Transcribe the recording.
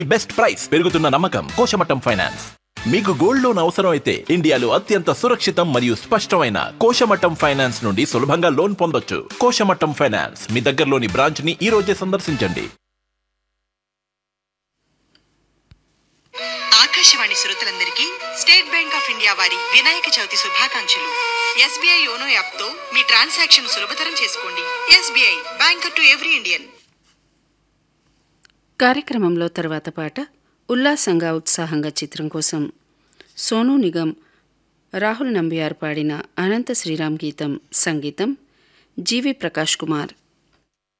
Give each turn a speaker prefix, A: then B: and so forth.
A: best price పెరుగుతున్న నమ్మకం కోశమట్టం ఫైనాన్స్ మీకు గోల్డ్ లోన్ అవసరం అయితే ఇండియాలో అత్యంత సురక్షితం మరియు స్పష్టమైన కోశమట్టం ఫైనాన్స్ నుండి సులభంగా లోన్ పొందొచ్చు కోశమట్టం ఫైనాన్స్ మీ దగ్గరలోని బ్రాంచ్ ని ఈ రోజే సందర్శించండి
B: ఆకాశవాణి శ్రోతలందరికీ స్టేట్ బ్యాంక్ ఆఫ్ ఇండియా వారి వినాయక చవితి శుభాకాంక్షలు ఎస్బీఐ యోనో యాప్ తో మీ ట్రాన్సాక్షన్ సులభతరం చేసుకోండి SBI banker to every Indian
C: కార్యక్రమంలో తర్వాత పాట ఉల్లాసంగా ఉత్సాహంగా చిత్రం కోసం సోనూ నిగమ్ రాహుల్ నంబియార్ పాడిన అనంత శ్రీరామ్ గీతం సంగీతం జీవి ప్రకాష్ కుమార్